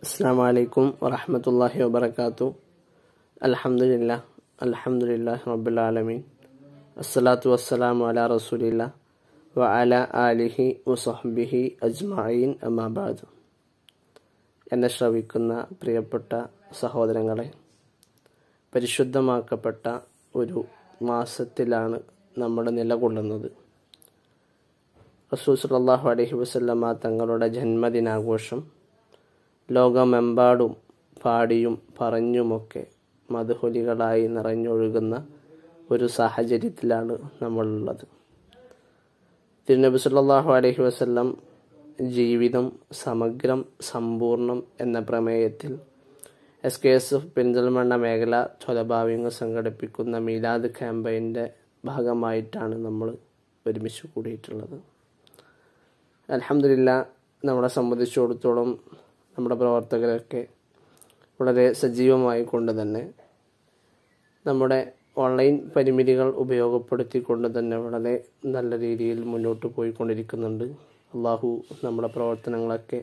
അസ്സാം വലൈക്കും വറഹമത്തല്ലാഹി വബർക്കാത്തു അലഹമുല്ല അലഹമുല്ലാ റബുലാലമീൻ അസ്സലാത്തു വസ്സലാമു അല റസൂലില്ല വ അല ആലിഹി വസഹബിഹി അജ്മഈൻ അമാബാദ് എന്നെ ശ്രവിക്കുന്ന പ്രിയപ്പെട്ട സഹോദരങ്ങളെ പരിശുദ്ധമാക്കപ്പെട്ട ഒരു മാസത്തിലാണ് നമ്മൾ നിലകൊള്ളുന്നത് റസൂൽ സല്ലല്ലാഹു അലൈഹി വസല്ലമ തങ്ങളുടെ ജന്മദിനാഘോഷം ലോകമെമ്പാടും പാടിയും പറഞ്ഞുമൊക്കെ മധുഹൊലികളായി നിറഞ്ഞൊഴുകുന്ന ഒരു സാഹചര്യത്തിലാണ് നമ്മളുള്ളത് തിരുനബി സല്ലല്ലാഹു അലൈഹി വസല്ലം ജീവിതം സമഗ്രം സമ്പൂർണം എന്ന പ്രമേയത്തിൽ S K S F Perinthalmanna മേഖല തൊലഭാവിങ്ങൾ സംഘടിപ്പിക്കുന്ന മീലാദ് ക്യാമ്പയിൻ്റെ ഭാഗമായിട്ടാണ് നമ്മൾ ഒരുമിച്ച് കൂടിയിട്ടുള്ളത് അലഹമില്ല നമ്മളെ സംബന്ധിച്ചിടത്തോളം നമ്മുടെ പ്രവർത്തകരൊക്കെ വളരെ സജീവമായി കൊണ്ട് തന്നെ നമ്മുടെ ഓൺലൈൻ പരിമിതികൾ ഉപയോഗപ്പെടുത്തിക്കൊണ്ട് തന്നെ വളരെ നല്ല രീതിയിൽ മുന്നോട്ട് പോയിക്കൊണ്ടിരിക്കുന്നുണ്ട് അള്ളാഹു നമ്മുടെ പ്രവർത്തനങ്ങളൊക്കെ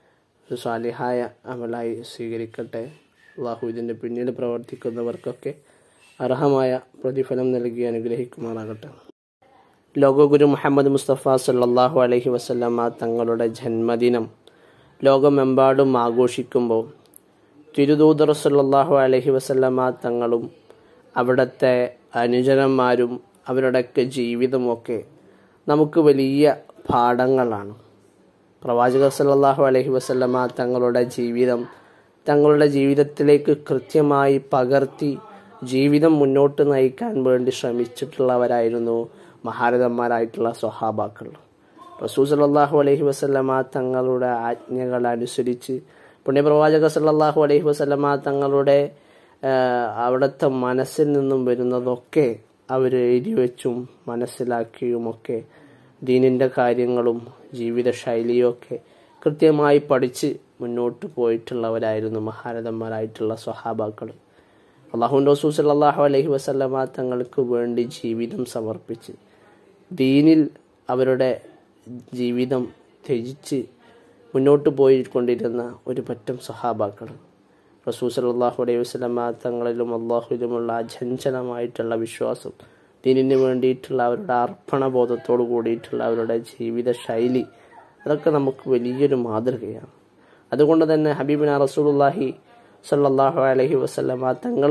ഒരു സാലിഹായ അമലായി സ്വീകരിക്കട്ടെ അള്ളാഹു ഇതിൻ്റെ പിന്നീട് പ്രവർത്തിക്കുന്നവർക്കൊക്കെ അർഹമായ പ്രതിഫലം നൽകി അനുഗ്രഹിക്കുമാറാകട്ടെ ലോകഗുരു മുഹമ്മദ് മുസ്തഫ സല്ലാഹു അലഹി വസ്ലമ തങ്ങളുടെ ജന്മദിനം ലോകമെമ്പാടും ആഘോഷിക്കുമ്പോൾ തിരുദൂതർ സല്ലാഹു അലഹി വസല്ലമ തങ്ങളും അവിടുത്തെ അനുജനന്മാരും അവരുടെയൊക്കെ ജീവിതമൊക്കെ നമുക്ക് വലിയ പാഠങ്ങളാണ് പ്രവാചകർ സല്ലാഹു അലഹി വസല്ലമ തങ്ങളുടെ ജീവിതം തങ്ങളുടെ ജീവിതത്തിലേക്ക് കൃത്യമായി പകർത്തി ജീവിതം മുന്നോട്ട് നയിക്കാൻ വേണ്ടി ശ്രമിച്ചിട്ടുള്ളവരായിരുന്നു മഹാരഥന്മാരായിട്ടുള്ള സ്വഹാബാക്കൾ റസൂ സല്ലാഹു അലൈഹി വസല്ലമ തങ്ങളുടെ ആജ്ഞകൾ അനുസരിച്ച് പുണ്യപ്രവാചക സല്ലാഹു അലൈഹി വസല്ലമ തങ്ങളുടെ അവിടുത്തെ മനസ്സിൽ നിന്നും വരുന്നതൊക്കെ അവർ എഴുതി വെച്ചും മനസ്സിലാക്കിയുമൊക്കെ ദീനിൻ്റെ കാര്യങ്ങളും ജീവിത ശൈലിയൊക്കെ കൃത്യമായി പഠിച്ച് മുന്നോട്ട് പോയിട്ടുള്ളവരായിരുന്നു മഹാരഥന്മാരായിട്ടുള്ള സ്വഹാബാക്കൾ അള്ളാഹു റസൂ സല്ലാഹു അലൈഹി വസല്ലമ തങ്ങൾക്ക് വേണ്ടി ജീവിതം സമർപ്പിച്ച് ദീനിൽ അവരുടെ ജീവിതം ത്യജിച്ച് മുന്നോട്ട് പോയിക്കൊണ്ടിരുന്ന ഒരു പറ്റം സഹാബാക്കൾ റസൂ സല്ലാഹു അലൈഹി വസ്ലമ തങ്ങളിലും അള്ളാഹുലുമുള്ള അചഞ്ചലമായിട്ടുള്ള വിശ്വാസം ദീനിന് വേണ്ടിയിട്ടുള്ള അവരുടെ അർപ്പണബോധത്തോടു കൂടിയിട്ടുള്ള അവരുടെ ജീവിത ശൈലി അതൊക്കെ നമുക്ക് വലിയൊരു മാതൃകയാണ് അതുകൊണ്ട് തന്നെ ഹബീബിന റസൂലുല്ലാഹി സല്ലാഹു അലഹി വസ്ലമ തങ്ങൾ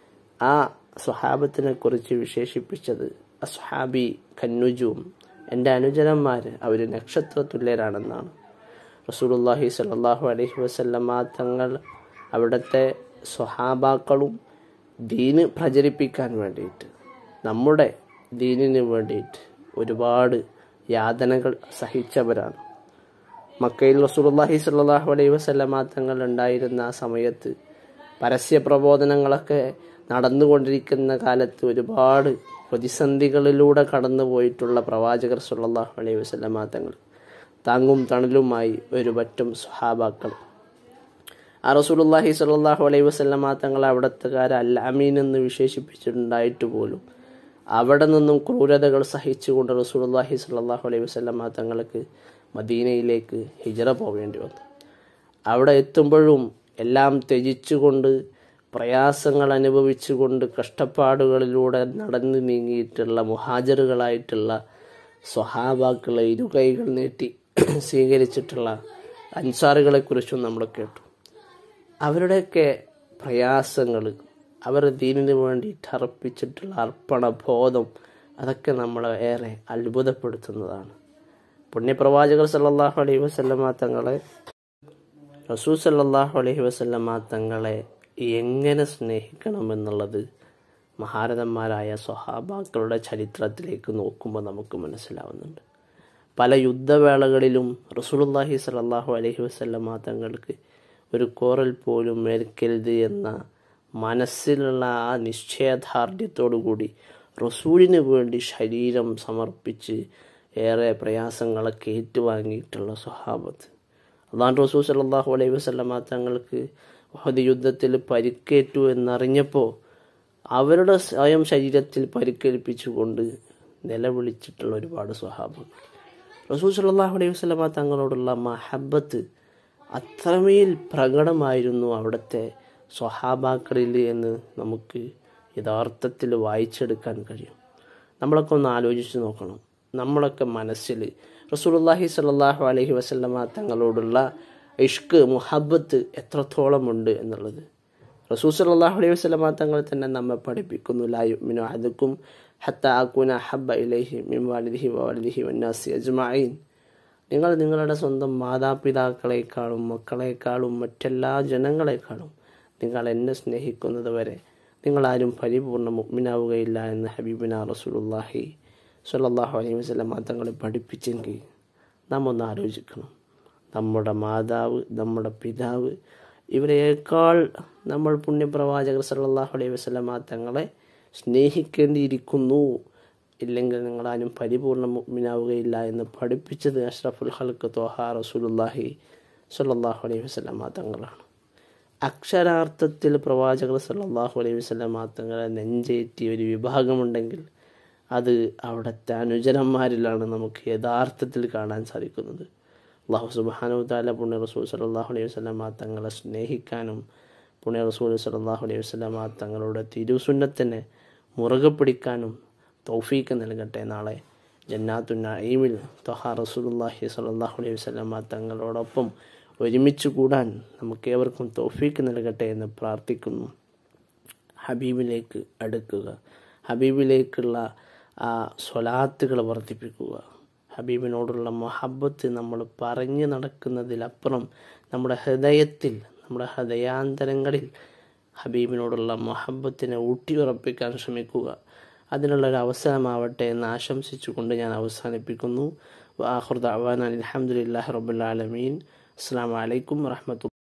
ആ സ്വഹാബത്തിനെ കുറിച്ച് വിശേഷിപ്പിച്ചത് അസ്ഹാബി കന്നുജും എൻ്റെ അനുജനന്മാർ അവർ നക്ഷത്ര തുല്യരാണെന്നാണ് റസൂലുല്ലാഹി സല്ലാഹു അലഹി വസ്ലമ തങ്ങൾ അവിടുത്തെ സ്വഹാബാക്കളും ദീന് പ്രചരിപ്പിക്കാൻ വേണ്ടിയിട്ട് നമ്മുടെ ദീനിന് വേണ്ടിയിട്ട് ഒരുപാട് യാതനകൾ സഹിച്ചവരാണ് മക്കയിൽ റസൂലുള്ളാഹി സ്വല്ലല്ലാഹു അലൈഹി വസല്ലമ തങ്ങൾ ഉണ്ടായിരുന്ന ആ സമയത്ത് പരസ്യ പ്രബോധനങ്ങളൊക്കെ നടന്നുകൊണ്ടിരിക്കുന്ന കാലത്ത് ഒരുപാട് പ്രതിസന്ധികളിലൂടെ കടന്നു പോയിട്ടുള്ള പ്രവാചകർ സുല്ലാഹു അലൈഹി വസല്ലമ തങ്ങൾ താങ്ങും തണലുമായി ഒരു പറ്റം സുഹാബാക്കൾ ആ റസൂലുള്ളാഹി സ്വല്ലല്ലാഹു അലൈഹി വസല്ലമ തങ്ങൾ അവിടത്തുകാരല്ല അമീൻ എന്ന് വിശേഷിപ്പിച്ചിട്ടുണ്ടായിട്ട് പോലും അവിടെ നിന്നും ക്രൂരതകൾ സഹിച്ചുകൊണ്ട് റസൂലുള്ളാഹി സ്വല്ലല്ലാഹു അലൈഹി വസല്ലമ തങ്ങൾക്ക് മദീനയിലേക്ക് ഹിജറ പോവേണ്ടി വന്നു അവിടെ എത്തുമ്പോഴും എല്ലാം ത്യജിച്ചുകൊണ്ട് പ്രയാസങ്ങൾ അനുഭവിച്ചുകൊണ്ട് കഷ്ടപ്പാടുകളിലൂടെ നടന്നു നീങ്ങിയിട്ടുള്ള മുഹാജറുകളായിട്ടുള്ള സ്വഹാബാക്കളെ ഇരുകൈകൾ നീട്ടി സ്വീകരിച്ചിട്ടുള്ള അൻസാറുകളെക്കുറിച്ചും നമ്മൾ കേട്ടു അവരുടെയൊക്കെ പ്രയാസങ്ങൾ അവർ ദീനിന് വേണ്ടിയിട്ട് അർപ്പിച്ചിട്ടുള്ള അർപ്പണ ബോധം അതൊക്കെ നമ്മളെ ഏറെ അത്ഭുതപ്പെടുത്തുന്നതാണ് പുണ്യപ്രവാചകർ സല്ലാഹു അലൈഹി വസ്ലമ തങ്ങളെ റസൂൽ സല്ലാഹു അലൈഹി വസ്ലമ തങ്ങളെ എങ്ങനെ സ്നേഹിക്കണമെന്നുള്ളത് മഹാരഥന്മാരായ സ്വഹാബാക്കളുടെ ചരിത്രത്തിലേക്ക് നോക്കുമ്പോൾ നമുക്ക് മനസ്സിലാവുന്നുണ്ട് പല യുദ്ധവേളകളിലും റസൂലുല്ലാഹി സല്ലാഹു അലൈഹി വസ്ലമ തങ്ങൾക്ക് ഒരു കോറൽ പോലും മേൽക്കരുത് എന്ന മനസ്സിലുള്ള ആ നിശ്ചയദാർഢ്യത്തോടു കൂടി റസൂലിന് വേണ്ടി ശരീരം സമർപ്പിച്ച് ഏറെ പ്രയാസങ്ങളൊക്കെ ഏറ്റുവാങ്ങിയിട്ടുള്ള സ്വഹാബത്ത് അള്ളാൻ റസൂൽ സല്ലാഹു അലൈഹി വസ്ലമ തങ്ങൾക്ക് വഹദ് യുദ്ധത്തിൽ പരിക്കേറ്റു എന്നറിഞ്ഞപ്പോൾ അവരുടെ സ്വയം ശരീരത്തിൽ പരിക്കേൽപ്പിച്ചുകൊണ്ട് നിലവിളിച്ചിട്ടുള്ള ഒരുപാട് സ്വഹാബങ്ങൾ റസൂൽ സല്ലാഹു അലൈഹി വസ്ലമ തങ്ങളോടുള്ള മഹബത്ത് അത്രമേൽ പ്രകടമായിരുന്നു അവിടുത്തെ സ്വഹാബാക്കളിൽ എന്ന് നമുക്ക് യഥാർത്ഥത്തിൽ വായിച്ചെടുക്കാൻ കഴിയും നമ്മളൊക്കെ ഒന്ന് ആലോചിച്ച് നോക്കണം നമ്മളൊക്കെ മനസ്സിൽ റസൂലുള്ളാഹി സ്വല്ലല്ലാഹു അലൈഹി വസല്ലമ തങ്ങളോടുള്ള ഇഷ്ക് മുഹബത്ത് എത്രത്തോളമുണ്ട് എന്നുള്ളത് റസൂൽ സല്ലല്ലാഹു അലൈഹി വസല്ലമ തങ്ങൾ തന്നെ നമ്മെ പഠിപ്പിക്കുന്നു ലാ യുഅ്മിനു അഹദുക്കും ഹത്ത ആകൂന ഹബ്ബ ഇലൈഹി മിൻ വാലിദിഹി വവാലിദിഹി വന്നാസി അജ്മഈൻ നിങ്ങൾ നിങ്ങളുടെ സ്വന്തം മാതാപിതാക്കളെക്കാളും മക്കളെക്കാളും മറ്റെല്ലാ ജനങ്ങളെക്കാളും നിങ്ങൾ എന്നെ സ്നേഹിക്കുന്നത് വരെ നിങ്ങളാരും പരിപൂർണ്ണ മുഗ്മിനാവുകയില്ല എന്ന് ഹബീബിന റസൂലുള്ളാഹി സ്വല്ലല്ലാഹു അലൈഹി വസല്ലം തങ്ങളെ പഠിപ്പിച്ചെങ്കിൽ നാം ഒന്ന് ആലോചിക്കണം നമ്മുടെ മാതാവ് നമ്മുടെ പിതാവ് ഇവരെക്കാൾ നമ്മൾ പുണ്യപ്രവാചകർ സല്ലല്ലാഹു അലൈഹി വസല്ലം തങ്ങളെ സ്നേഹിക്കേണ്ടിയിരിക്കുന്നു ഇല്ലെങ്കിൽ നിങ്ങളാരും പരിപൂർണ്ണ മുഗ്മിനാവുകയില്ല എന്ന് പഠിപ്പിച്ചത് അഷ്റഫുൽ ഹൽക്ക് തോഹ റസൂലുള്ളാഹി സ്വല്ലല്ലാഹു അലൈഹി വസല്ലം തങ്ങളാണ് അക്ഷരാർത്ഥത്തിൽ പ്രവാചകർ സല്ലല്ലാഹു അലൈഹി വസല്ലം തങ്ങളെ നെഞ്ചേറ്റിയ ഒരു വിഭാഗമുണ്ടെങ്കിൽ അത് അവിടുത്തെ അനുജനന്മാരിലാണ് നമുക്ക് യഥാർത്ഥത്തിൽ കാണാൻ സാധിക്കുന്നത് അള്ളാഹു സുബാനു താല പുണ്യ റസൂൽ സല്ലാഹു അലൈഹി വസ്ലാം തങ്ങളെ സ്നേഹിക്കാനും പുണ്യ റസൂൽ സല്ലാഹു അലൈഹി വസ്ലാം തങ്ങളുടെ തിരുസുന്നത്തിനെ മുറുകെ പിടിക്കാനും തൗഫീക്ക് നൽകട്ടെ നാളെ ജന്നാത്തു നഈമിൽ തൊഹ റസൂലുല്ലാഹി സല്ലാഹു അലൈഹി വസ്ലാം തങ്ങളോടൊപ്പം ഒരുമിച്ച് കൂടാൻ നമുക്കേവർക്കും തൗഫീക്ക് നൽകട്ടെ എന്ന് പ്രാർത്ഥിക്കുന്നു ഹബീബിലേക്ക് അടുക്കുക ഹബീബിലേക്കുള്ള ആ സ്വലാത്തുകൾ വർദ്ധിപ്പിക്കുക ഹബീബിനോടുള്ള മൊഹബത്ത് നമ്മൾ പറഞ്ഞു നടക്കുന്നതിലപ്പുറം നമ്മുടെ ഹൃദയത്തിൽ നമ്മുടെ ഹൃദയാന്തരങ്ങളിൽ ഹബീബിനോടുള്ള മൊഹബത്തിനെ ഊട്ടിയുറപ്പിക്കാൻ ശ്രമിക്കുക അതിനുള്ളൊരു അവസരമാവട്ടെ എന്ന് ആശംസിച്ചുകൊണ്ട് ഞാൻ അവസാനിപ്പിക്കുന്നു വാഹുർ ദഅവാന അലഹമുല്ലാ റബുലാലമീൻ അസ്സാം വലൈക്കും വാഹമത്തു